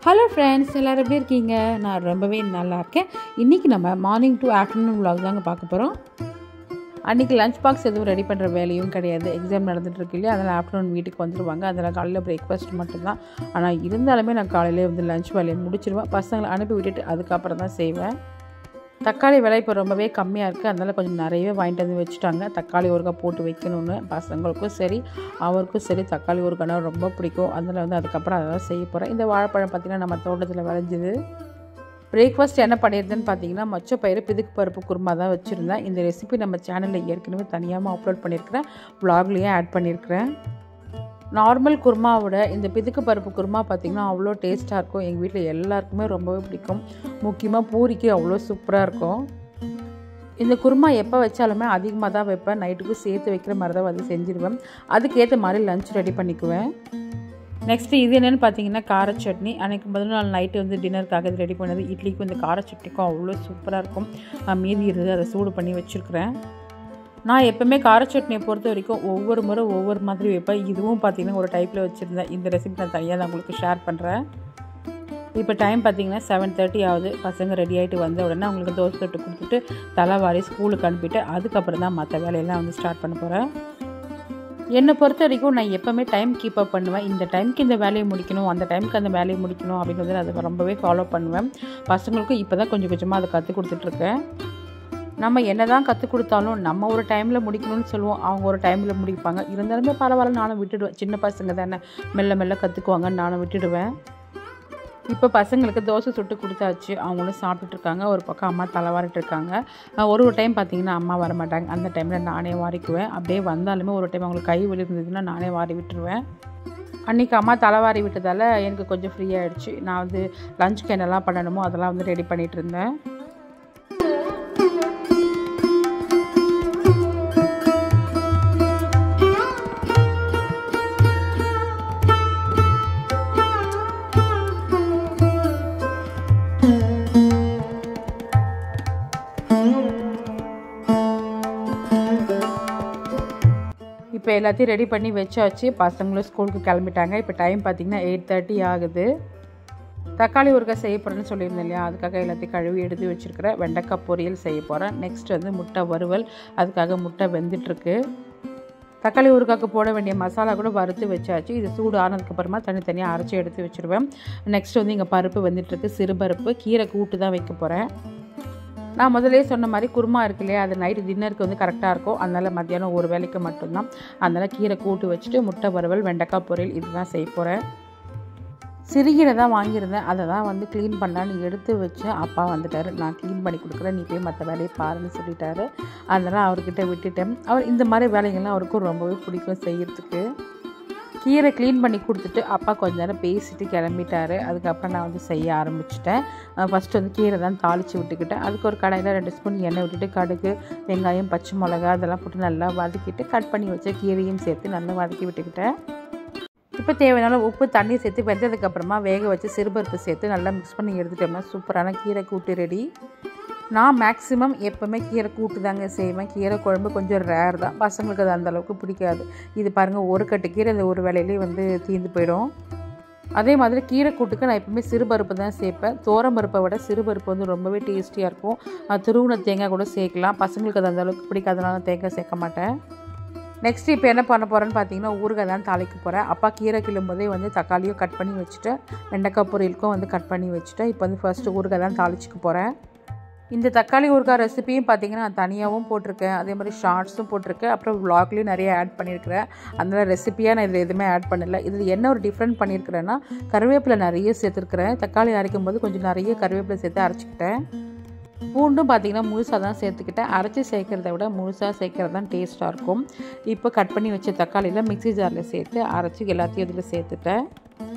hello friends எல்லோரும் எப்படி இருக்கீங்க நான் ரொம்பவே நல்லா இருக்கேன் இன்றைக்கி நம்ம மார்னிங் டு ஆஃப்டர்நூன் vlog தாங்க பார்க்க போகிறோம் அன்றைக்கி லஞ்ச் பாக்ஸ் எதுவும் ரெடி பண்ணுற வேலையும் கிடையாது எக்ஸாம் நடந்துட்டு இருக்கு இல்லையா அதனால் ஆஃப்டர்நூன் வீட்டுக்கு வந்துடுவாங்க அதனால் காலையில் பிரேக்ஃபாஸ்ட் மட்டும்தான் ஆனால் இருந்தாலுமே நான் காலையிலே வந்து லஞ்ச் வேலையை முடிச்சிடுவேன் பசங்களை அனுப்பி விட்டுட்டு அதுக்கப்புறம் தான் செய்வேன் தக்காளி விலை இப்போ ரொம்பவே கம்மியாக இருக்குது அதனால் கொஞ்சம் நிறையவே வாங்கிட்டு வந்து வச்சுட்டாங்க தக்காளி ஊறுகாய் போட்டு வைக்கணும்னு பசங்களுக்கும் சரி அவருக்கும் சரி தக்காளி ஊறுகாய்னா ரொம்ப பிடிக்கும் அதனால் வந்து அதுக்கப்புறம் அதெல்லாம் செய்ய போகிறேன் இந்த வாழைப்பழம் பார்த்திங்கன்னா நம்ம தோட்டத்தில் விளைஞ்சிது பிரேக்ஃபாஸ்ட் என்ன பண்ணியிருந்தேன்னு பார்த்தீங்கன்னா மொச்சப்பயிறு பிதுக்கு பருப்பு குருமா தான் வச்சுருந்தேன் இந்த ரெசிபி நம்ம சேனலில் ஏற்கனவே தனியாக அப்லோட் பண்ணியிருக்கிறேன் வ்ளாக்லேயும் ஆட் பண்ணியிருக்கிறேன் நார்மல் குருமாவோட இந்த பிதுக்கு பருப்பு குருமா பார்த்திங்கன்னா அவ்வளோ டேஸ்ட்டாக இருக்கும் எங்கள் வீட்டில் எல்லாருக்குமே ரொம்பவே பிடிக்கும் முக்கியமாக பூரிக்கு அவ்வளோ சூப்பராக இருக்கும் இந்த குருமா எப்போ வச்சாலுமே அதிகமாக தான் வைப்பேன் நைட்டுக்கும் சேர்த்து வைக்கிற மாதிரி தான் வந்து செஞ்சுருவேன் அதுக்கேற்ற மாதிரி லஞ்ச் ரெடி பண்ணிக்குவேன் நெக்ஸ்ட்டு இது என்னென்னு பார்த்தீங்கன்னா கார சட்னி அன்றைக்கி முதல் நாள் நைட்டு வந்து டின்னருக்காக இது ரெடி பண்ணது இட்லிக்கும் இந்த கார சட்னிக்கும் அவ்வளோ சூப்பராக இருக்கும் மீதி இருந்தது அதை சூடு பண்ணி வச்சுருக்கிறேன் நான் எப்போவுமே கார சட்னியை பொறுத்த வரைக்கும் ஒவ்வொரு முறை ஒவ்வொரு மாதிரி வைப்பேன் இதுவும் பார்த்திங்கன்னா ஒரு டைப்பில் வச்சுருந்தேன் இந்த ரெசிபி நான் தனியாக தான் உங்களுக்கு ஷேர் பண்ணுறேன் இப்போ டைம் பார்த்திங்கன்னா செவன் தேர்ட்டி ஆகுது பசங்க ரெடி ஆகிட்டு வந்த உடனே அவங்களுக்கு தோசை தொட்டு கொடுத்துட்டு தலைவாரி ஸ்கூலுக்கு அனுப்பிட்டு அதுக்கப்புறம் தான் மற்ற வேலையெல்லாம் வந்து ஸ்டார்ட் பண்ண போகிறேன் என்னை பொறுத்த வரைக்கும் நான் எப்போவுமே டைம் கீப் அப் பண்ணுவேன் இந்த டைமுக்கு இந்த வேலையை முடிக்கணும் அந்த டைமுக்கு அந்த வேலையை முடிக்கணும் அப்படின்னு வந்து அதை ரொம்பவே ஃபாலோ பண்ணுவேன் பசங்களுக்கும் இப்போ தான் கொஞ்சம் கொஞ்சமாக அதை கற்றுக் கொடுத்துட்ருக்கேன் நம்ம என்ன தான் கற்றுக் கொடுத்தாலும் நம்ம ஒரு டைமில் முடிக்கணும்னு சொல்லுவோம் அவங்க ஒரு டைமில் முடிப்பாங்க இருந்தாலுமே பரவாயில்ல நானும் விட்டுடுவேன் சின்ன பசங்க தானே மெல்ல மெல்ல கற்றுக்குவாங்கன்னு நானும் விட்டுடுவேன் இப்போ பசங்களுக்கு தோசை சுட்டு கொடுத்தாச்சு அவங்களும் சாப்பிட்டுட்ருக்காங்க ஒரு பக்கம் அம்மா தலைவாரிட்டு இருக்காங்க ஒரு ஒரு டைம் பார்த்தீங்கன்னா அம்மா வர மாட்டாங்க அந்த டைமில் நானே வாரிக்குவேன் அப்படியே வந்தாலுமே ஒரு டைம் அவங்களுக்கு கை விழுந்ததுன்னா நானே வாரி விட்டுருவேன் அன்றைக்கி அம்மா தலைவாரி விட்டதால் எனக்கு கொஞ்சம் ஃப்ரீ ஆகிடுச்சு நான் வந்து லஞ்சுக்கு என்னெல்லாம் பண்ணணுமோ அதெல்லாம் வந்து ரெடி பண்ணிகிட்டு இருந்தேன் இப்போ எல்லாத்தையும் ரெடி பண்ணி வச்சாச்சு பசங்களும் ஸ்கூலுக்கு கிளம்பிட்டாங்க இப்போ டைம் பார்த்திங்கன்னா எயிட் தேர்ட்டி ஆகுது தக்காளி ஊறுகாய் செய்ய போகிறேன்னு சொல்லியிருந்தேன் இல்லையா அதுக்காக எல்லாத்தையும் கழுவி எடுத்து வச்சுருக்கிறேன் வெண்டைக்காய் பொரியல் செய்ய போகிறேன் நெக்ஸ்ட் வந்து முட்டை வறுவல் அதுக்காக முட்டை வெந்துட்டுருக்கு தக்காளி ஊறுகாய்க்கு போட வேண்டிய மசாலா கூட வறுத்து வச்சாச்சு இது சூடு ஆனதுக்கப்புறமா தனித்தனியாக அரைச்சி எடுத்து வச்சுருவேன் நெக்ஸ்ட் வந்து இங்கே பருப்பு வந்துட்டுருக்கு சிறுபருப்பு கீரை கூட்டு தான் வைக்க போகிறேன் நான் முதலே சொன்ன மாதிரி குருமா இருக்கு இல்லையா அது நைட்டு டின்னருக்கு வந்து கரெக்டாக இருக்கும் அதனால் மத்தியானம் ஒரு வேலைக்கு மட்டும்தான் அதனால் கீரை கூட்டு வச்சுட்டு முட்டை வறுவல் வெண்டைக்காய் பொரியல் இதுதான் செய்ய போகிறேன் சிறுகீரை தான் வாங்கியிருந்தேன் அதை தான் வந்து க்ளீன் பண்ணலான்னு எடுத்து வச்சு அப்பா வந்துட்டார் நான் க்ளீன் பண்ணி கொடுக்குறேன் நீ போய் மற்ற வேலையை பாருன்னு சொல்லிட்டாரு அதனால் அவர்கிட்ட விட்டுட்டேன் அவர் இந்த மாதிரி வேலைகள்லாம் அவருக்கும் ரொம்பவே பிடிக்கும் செய்கிறதுக்கு கீரை க்ளீன் பண்ணி கொடுத்துட்டு அப்பா கொஞ்ச நேரம் பேசிட்டு கிளம்பிட்டாரு அதுக்கப்புறம் நான் வந்து செய்ய ஆரம்பிச்சிட்டேன் ஃபஸ்ட்டு வந்து கீரை தான் தாளித்து விட்டுக்கிட்டேன் அதுக்கு ஒரு கடாயில் ரெண்டு ஸ்பூன் எண்ணெய் விட்டுட்டு கடுகு வெங்காயம் பச்சை மிளகா அதெல்லாம் போட்டு நல்லா வதக்கிட்டு கட் பண்ணி வச்ச கீரையும் சேர்த்து நல்லா வதக்கி விட்டுக்கிட்டேன் இப்போ தேவையான உப்பு தண்ணி சேர்த்து வெந்ததுக்கப்புறமா வேக வச்சு சிறுபருப்பு சேர்த்து நல்லா மிக்ஸ் பண்ணி எடுத்துட்டோம்னா சூப்பரான கீரை கூட்டு ரெடி நான் மேக்ஸிமம் எப்போவுமே கீரை கூட்டு தாங்க செய்வேன் கீரை குழம்பு கொஞ்சம் ரேர் தான் பசங்களுக்கு அது அந்தளவுக்கு பிடிக்காது இது பாருங்கள் ஒரு கட்டு கீரை இந்த ஒரு வேலையிலே வந்து தீர்ந்து போயிடும் அதே மாதிரி கீரை கூட்டுக்கு நான் எப்பவுமே சிறுபருப்பு தான் சேர்ப்பேன் தோரம்பருப்பை விட சிறுபருப்பு வந்து ரொம்பவே டேஸ்டியாக இருக்கும் துருவுன தேங்காய் கூட சேர்க்கலாம் பசங்களுக்கு அது அந்தளவுக்கு பிடிக்காதனால தேங்காய் சேர்க்க மாட்டேன் நெக்ஸ்ட் இப்போ என்ன பண்ண போகிறேன்னு பார்த்தீங்கன்னா ஊறுகாய் தான் தாளிக்க போகிறேன் அப்பா கீரை கிளம்போதே வந்து தக்காளியும் கட் பண்ணி வச்சுட்டேன் வெண்டைக்காய் பொரியலுக்கும் வந்து கட் பண்ணி வச்சுட்டேன் இப்போ வந்து ஃபஸ்ட்டு ஊறுகாய் தான் தாளிச்சிக்க போகிறேன் இந்த தக்காளி ஊறுகாய் ரெசிபியும் பார்த்தீங்கன்னா நான் தனியாகவும் போட்டிருக்கேன் அதே மாதிரி ஷார்ட்ஸும் போட்டிருக்கேன் அப்புறம் விலாக்லேயும் நிறைய ஆட் பண்ணியிருக்கிறேன் அதனால் ரெசிப்பியாக நான் இதில் எதுவுமே ஆட் பண்ணல இதில் என்ன ஒரு டிஃப்ரெண்ட் பண்ணியிருக்கிறேன்னா கருவேப்பிலை நிறைய சேர்த்துருக்குறேன் தக்காளி அரைக்கும் போது கொஞ்சம் நிறைய கருவேப்பிலை சேர்த்து அரைச்சிக்கிட்டேன் பூண்டும் பார்த்திங்கன்னா முழுசாக தான் சேர்த்துக்கிட்டேன் அரைச்சி சேர்க்குறத விட முழுசாக சேர்க்குறது தான் டேஸ்ட்டாக இருக்கும் இப்போ கட் பண்ணி வச்ச தக்காளியில் மிக்சி ஜாரில் சேர்த்து அரைச்சி எல்லாத்தையும் இதில் சேர்த்துட்டேன்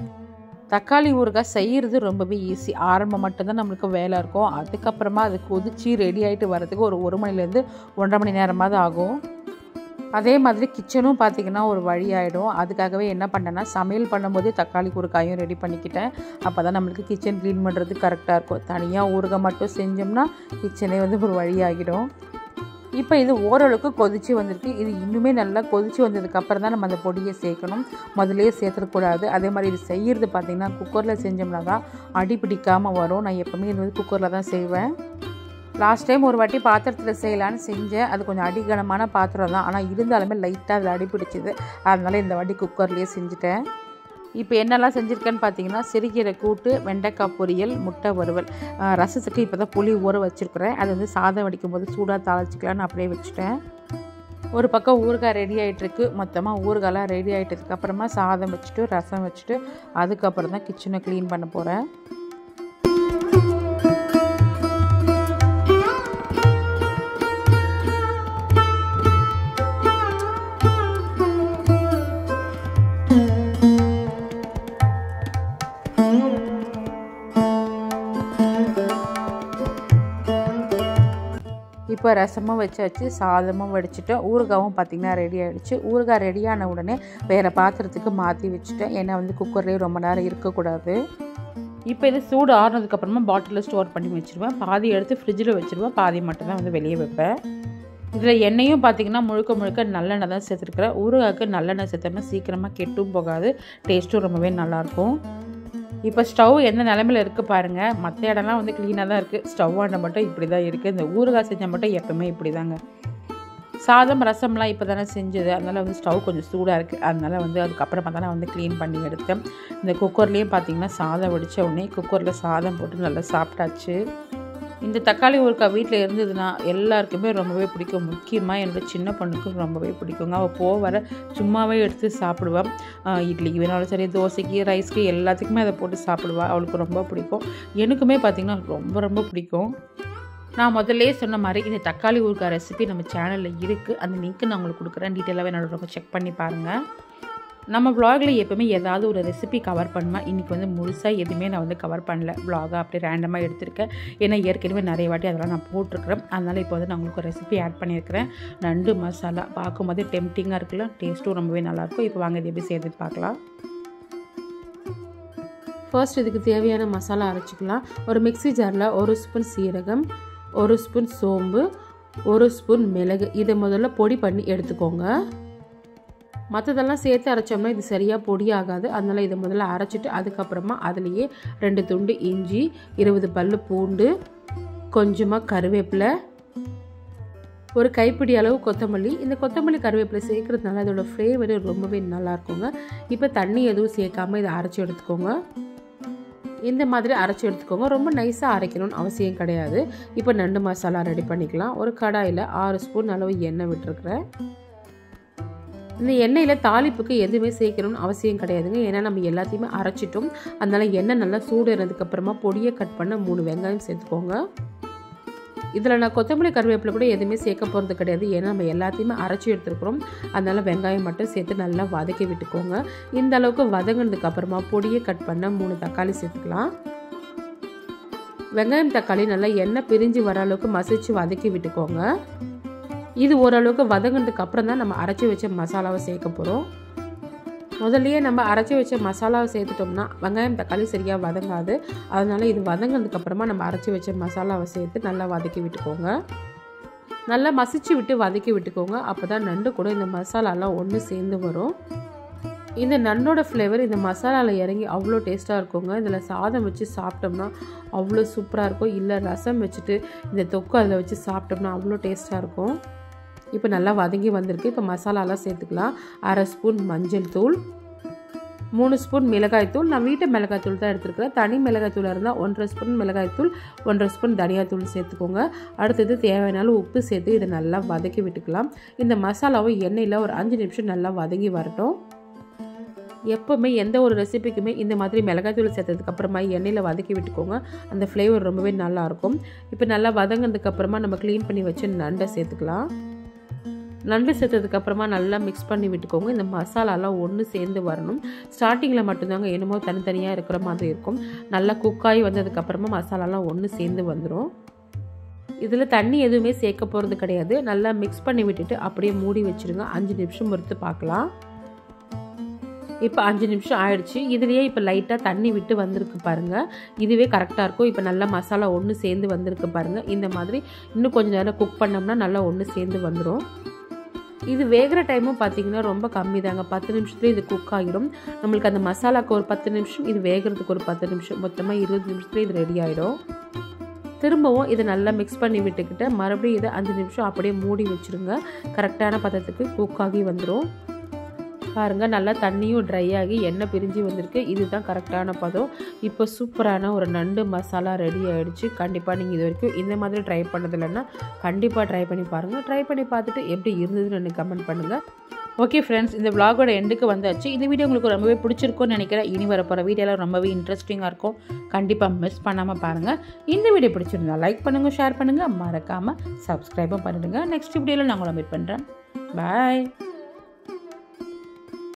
தக்காளி ஊறுகாய் செய்கிறது ரொம்பவே ஈஸி ஆரம்பம் மட்டும்தான் நம்மளுக்கு வேலை இருக்கும் அதுக்கப்புறமா அது கொதித்து ரெடி ஆகிட்டு வரதுக்கு ஒரு ஒரு மணிலேருந்து ஒன்றரை மணி நேரமாவது ஆகும் அதே மாதிரி கிச்சனும் பார்த்திங்கன்னா ஒரு வழி ஆகிடும் அதுக்காகவே என்ன பண்ணேன்னா சமையல் பண்ணும்போதே தக்காளி ஊறுகாயும் ரெடி பண்ணிக்கிட்டேன் அப்போ தான் நம்மளுக்கு கிச்சன் க்ளீன் பண்ணுறது கரெக்டாக இருக்கும் தனியாக ஊறுகாய் மட்டும் செஞ்சோம்னா கிச்சனே வந்து ஒரு வழி ஆகிடும் இப்போ இது ஓரளவுக்கு கொதிச்சு வந்திருக்கு இது இன்னுமே நல்லா கொதிச்சு வந்ததுக்கப்புறம் தான் நம்ம அந்த பொடியை சேர்க்கணும் முதல்லயே சேர்த்துடக்கூடாது அதே மாதிரி இது செய்கிறது பார்த்திங்கன்னா குக்கரில் செஞ்சோம்னா தான் அடி பிடிக்காமல் வரும் நான் எப்போவுமே இது வந்து குக்கரில் தான் செய்வேன் லாஸ்ட் டைம் ஒரு வாட்டி பாத்திரத்தில் செய்யலான்னு செஞ்சேன் அது கொஞ்சம் அடிகனமான பாத்திரம் தான் ஆனால் இருந்தாலுமே லைட்டாக அதில் அடி பிடிச்சிது அதனால் இந்த வாட்டி குக்கர்லேயே செஞ்சுட்டேன் இப்போ என்னெல்லாம் செஞ்சுருக்கேன்னு பார்த்தீங்கன்னா சிறுகீரை கூட்டு வெண்டைக்காய் பொரியல் முட்டை வறுவல் ஆஹ் ரசத்துக்கு இப்போ தான் புளி ஊற வச்சுருக்குறேன் அது வந்து சாதம் வடிக்கும் போது சூடாக தாளிச்சிக்கலான்னு அப்படியே வச்சுட்டேன் ஒரு பக்கம் ஊறுகாய் ரெடி ஆகிட்டுருக்கு மொத்தமாக ஊறுகாய்லாம் ரெடி ஆகிட்டதுக்கு அப்புறமா சாதம் வச்சுட்டு ரசம் வச்சுட்டு அதுக்கப்புறம் தான் கிச்சனை க்ளீன் பண்ண போகிறேன் இப்போ ரசமும் வச்சாச்சு சாதமும் வடிச்சிட்டேன் ஊறுகாவும் பார்த்திங்கன்னா ரெடி ஆகிடுச்சு ஊறுகாய் ரெடியான உடனே வேறு பாத்திரத்துக்கு மாற்றி வச்சுட்டேன் ஏன்னா வந்து குக்கர்லேயே ரொம்ப நேரம் இருக்கக்கூடாது இப்போ இது சூடு ஆறுனதுக்கப்புறமா பாட்டிலில் ஸ்டோர் பண்ணி வச்சுருவேன் பாதி எடுத்து ஃப்ரிட்ஜில் வச்சுருவேன் பாதி மட்டும் தான் வந்து வெளியே வைப்பேன் இதில் எண்ணெயும் பார்த்திங்கன்னா முழுக்க முழுக்க நல்லெண்ணெய் தான் சேர்த்துருக்குறேன் ஊறுகாய்க்கு நல்லெண்ணெய் சேர்த்தோம்னா சீக்கிரமாக கெட்டும் போகாது டேஸ்ட்டும் ரொம்பவே நல்லாயிருக்கும் இப்போ ஸ்டவ் எந்த நிலமையில இருக்குது பாருங்கள் மற்ற இடம்லாம் வந்து க்ளீனாக தான் இருக்குது ஸ்டவ் ஆண்ட மட்டும் இப்படி தான் இருக்குது இந்த ஊறுகாய் செஞ்சால் மட்டும் எப்போவுமே இப்படி தாங்க சாதம் ரசம்லாம் இப்போ தானே செஞ்சது அதனால் வந்து ஸ்டவ் கொஞ்சம் சூடாக இருக்குது அதனால் வந்து அதுக்கப்புறமா தான் நான் வந்து க்ளீன் பண்ணி எடுத்தேன் இந்த குக்கர்லேயும் பார்த்தீங்கன்னா சாதம் வடித்த உடனே குக்கரில் சாதம் போட்டு நல்லா சாப்பிட்டாச்சு இந்த தக்காளி ஊறுக்காய் வீட்டில் இருந்ததுன்னா எல்லாருக்குமே ரொம்பவே பிடிக்கும் முக்கியமாக என்னோட சின்ன பொண்ணுக்கு ரொம்பவே பிடிக்குங்க அவள் போக வர சும்மாவே எடுத்து சாப்பிடுவாள் இட்லிக்கு வேணாலும் சரி தோசைக்கு ரைஸ்க்கு எல்லாத்துக்குமே அதை போட்டு சாப்பிடுவாள் அவளுக்கு ரொம்ப பிடிக்கும் எனக்குமே பார்த்திங்கன்னா ரொம்ப ரொம்ப பிடிக்கும் நான் முதல்லே சொன்ன மாதிரி இந்த தக்காளி ஊறுகாய் ரெசிபி நம்ம சேனலில் இருக்குது அந்த லிங்க்கு நான் உங்களுக்கு கொடுக்குறேன் டீட்டெயிலாகவே என்னோட ரொம்ப செக் பண்ணி பாருங்கள் நம்ம vlogல எப்போவுமே ஏதாவது ஒரு ரெசிபி கவர் பண்ணுமா இன்றைக்கி வந்து முழுசாக எதுவுமே நான் வந்து கவர் பண்ணல vlog-ஆ அப்படியே ரேண்டமாக எடுத்திருக்கேன் ஏன்னா ஏற்கனவே நிறைய வாட்டி அதெல்லாம் நான் போட்டிருக்கிறேன் அதனால் இப்போ வந்து நான் உங்களுக்கு ஒரு ரெசிபி ஆட் பண்ணியிருக்கிறேன் நண்டு மசாலா பார்க்கும்போது டெம்டிங்காக இருக்குல்ல டேஸ்ட்டும் ரொம்பவே நல்லாயிருக்கும் இப்போ வாங்க இது எப்படி செய்யறது பார்க்கலாம் ஃபர்ஸ்ட் இதுக்கு தேவையான மசாலா அரைச்சிக்கலாம் ஒரு மிக்ஸி ஜாரில் ஒரு ஸ்பூன் சீரகம் ஒரு ஸ்பூன் சோம்பு ஒரு ஸ்பூன் மிளகு இதை முதல்ல பொடி பண்ணி எடுத்துக்கோங்க மற்றதெல்லாம் சேர்த்து அரைச்சோம்னா இது சரியாக பொடி ஆகாது அதனால் இதை முதல்ல அரைச்சிட்டு அதுக்கப்புறமா அதுலேயே ரெண்டு துண்டு இஞ்சி இருபது பல்லு பூண்டு கொஞ்சமாக கருவேப்பிலை ஒரு கைப்பிடி அளவு கொத்தமல்லி இந்த கொத்தமல்லி கருவேப்பிலை சேர்க்கறதுனால அதோட ஃப்ளேவர் ரொம்பவே நல்லா இருக்குங்க இப்போ தண்ணி எதுவும் சேர்க்காம இதை அரைச்சி எடுத்துக்கோங்க இந்த மாதிரி அரைச்சி எடுத்துக்கோங்க ரொம்ப நைஸாக அரைக்கணும்னு அவசியம் கிடையாது இப்போ நண்டு மசாலா ரெடி பண்ணிக்கலாம் ஒரு கடாயில் ஆறு ஸ்பூன் அளவு எண்ணெய் விட்டுருக்குறேன் இந்த எண்ணெயில் தாளிப்புக்கு எதுவுமே சேர்க்கணும்னு அவசியம் கிடையாதுங்க ஏன்னா நம்ம எல்லாத்தையுமே அரைச்சிட்டோம் அதனால எண்ணெய் நல்லா சூடு இருந்ததுக்கப்புறமா பொடியை கட் பண்ண மூணு வெங்காயம் சேர்த்துக்கோங்க இதில் நான் கொத்தமல்லி கருவேப்பிலை கூட எதுவுமே சேர்க்க போகிறது கிடையாது ஏன்னா நம்ம எல்லாத்தையுமே அரைச்சி எடுத்துருக்குறோம் அதனால் வெங்காயம் மட்டும் சேர்த்து நல்லா வதக்கி விட்டுக்கோங்க இந்த அளவுக்கு வதங்கினதுக்கு அப்புறமா பொடியை கட் பண்ண மூணு தக்காளி சேர்த்துக்கலாம் வெங்காயம் தக்காளி நல்லா எண்ணெய் பிரிஞ்சு வர அளவுக்கு மசிச்சு வதக்கி விட்டுக்கோங்க இது ஓரளவுக்கு வதங்கினதுக்கு அப்புறம் தான் நம்ம அரைச்சி வச்ச மசாலாவை சேர்க்க போகிறோம் முதல்லயே நம்ம அரைச்சி வச்ச மசாலாவை சேர்த்துட்டோம்னா வெங்காயம் தக்காளி சரியாக வதங்காது அதனால் இது வதங்கினதுக்கு அப்புறமா நம்ம அரைச்சி வச்ச மசாலாவை சேர்த்து நல்லா வதக்கி விட்டுக்கோங்க நல்லா மசிச்சு விட்டு வதக்கி விட்டுக்கோங்க அப்போ தான் நண்டு கூட இந்த மசாலாலாம் ஒன்று சேர்ந்து வரும் இந்த நண்டோட ஃப்ளேவர் இந்த மசாலாவில் இறங்கி அவ்வளோ டேஸ்ட்டாக இருக்குங்க இதில் சாதம் வச்சு சாப்பிட்டோம்னா அவ்வளோ சூப்பராக இருக்கும் இல்லை ரசம் வச்சுட்டு இந்த தொக்கு அதில் வச்சு சாப்பிட்டோம்னா அவ்வளோ டேஸ்ட்டாக இருக்கும் இப்போ நல்லா வதங்கி வந்திருக்கு இப்போ மசாலாலாம் சேர்த்துக்கலாம் அரை ஸ்பூன் மஞ்சள் தூள் மூணு ஸ்பூன் மிளகாய்த்தூள் நான் வீட்டு மிளகாய்த்தூள் தான் எடுத்துருக்கிறேன் தனி மிளகாய்த்தூளாக இருந்தால் ஒன்றரை ஸ்பூன் மிளகாய்த்தூள் ஒன்றரை ஸ்பூன் தனியாத்தூள் சேர்த்துக்கோங்க அடுத்தது தேவையான உப்பு சேர்த்து இதை நல்லா வதக்கி விட்டுக்கலாம் இந்த மசாலாவை எண்ணெயில் ஒரு அஞ்சு நிமிஷம் நல்லா வதங்கி வரட்டும் எப்போவுமே எந்த ஒரு ரெசிபிக்குமே இந்த மாதிரி மிளகாய்த்தூள் சேர்த்ததுக்கு அப்புறமா எண்ணெயில் வதக்கி விட்டுக்கோங்க அந்த ஃப்ளேவர் ரொம்பவே நல்லாயிருக்கும் இப்போ நல்லா வதங்கினதுக்கு அப்புறமா நம்ம க்ளீன் பண்ணி வச்சு நண்டை சேர்த்துக்கலாம் நண்டு சேர்த்ததுக்கு அப்புறமா நல்லா மிக்ஸ் பண்ணி விட்டுக்கோங்க இந்த மசாலாலாம் ஒன்று சேர்ந்து வரணும் ஸ்டார்டிங்கில் மட்டும்தாங்க என்னமோ தனித்தனியாக இருக்கிற மாதிரி இருக்கும் நல்லா குக்காகி வந்ததுக்கப்புறமா மசாலாலாம் ஒன்று சேர்ந்து வந்துடும் இதில் தண்ணி எதுவுமே சேர்க்க போகிறது கிடையாது நல்லா மிக்ஸ் பண்ணி விட்டுட்டு அப்படியே மூடி வச்சுருங்க அஞ்சு நிமிஷம் பொறுத்து பார்க்கலாம் இப்போ அஞ்சு நிமிஷம் ஆயிடுச்சு இதுலேயே இப்போ லைட்டாக தண்ணி விட்டு வந்திருக்கு பாருங்கள் இதுவே கரெக்டாக இருக்கும் இப்போ நல்லா மசாலா ஒன்று சேர்ந்து வந்திருக்கு பாருங்கள் இந்த மாதிரி இன்னும் கொஞ்சம் நேரம் குக் பண்ணோம்னா நல்லா ஒன்று சேர்ந்து வந்துடும் இது வேகிற டைமும் பார்த்தீங்கன்னா ரொம்ப கம்மி தாங்க பத்து நிமிஷத்துலேயே இது குக் ஆகிடும் நம்மளுக்கு அந்த மசாலாக்கு ஒரு பத்து நிமிஷம் இது வேகிறதுக்கு ஒரு பத்து நிமிஷம் மொத்தமாக இருபது நிமிஷத்துலேயே இது ரெடி ஆகிடும் திரும்பவும் இதை நல்லா மிக்ஸ் பண்ணி விட்டுக்கிட்டு மறுபடியும் இதை அஞ்சு நிமிஷம் அப்படியே மூடி வச்சுருங்க கரெக்டான பதத்துக்கு குக் ஆகி வந்துடும் பாருங்கள் நல்லா தண்ணியும் ட்ரை ஆகி எண்ணெய் பிரிஞ்சு வந்திருக்கு இதுதான் கரெக்டான பதம் இப்போ சூப்பரான ஒரு நண்டு மசாலா ரெடி ஆகிடுச்சு கண்டிப்பாக நீங்கள் இது வரைக்கும் இந்த மாதிரி ட்ரை பண்ணதில்லைன்னா கண்டிப்பாக ட்ரை பண்ணி பாருங்கள் ட்ரை பண்ணி பார்த்துட்டு எப்படி இருந்ததுன்னு எனக்கு கமெண்ட் பண்ணுங்கள் ஓகே ஃப்ரெண்ட்ஸ் இந்த vlog-ஓட எண்டுக்கு வந்தாச்சு இந்த வீடியோ உங்களுக்கு ரொம்பவே பிடிச்சிருக்கும்னு நினைக்கிறேன் இனி வரப்போகிற வீடியோலாம் ரொம்பவே இன்ட்ரெஸ்டிங்காக இருக்கும் கண்டிப்பாக மிஸ் பண்ணாமல் பாருங்கள் இந்த வீடியோ பிடிச்சிருந்தா லைக் பண்ணுங்கள் ஷேர் பண்ணுங்கள் மறக்காமல் சப்ஸ்கிரைபும் பண்ணிடுங்க நெக்ஸ்ட் வீடியோவில் நான் உங்களை மீட் பண்ணுறேன் பாய்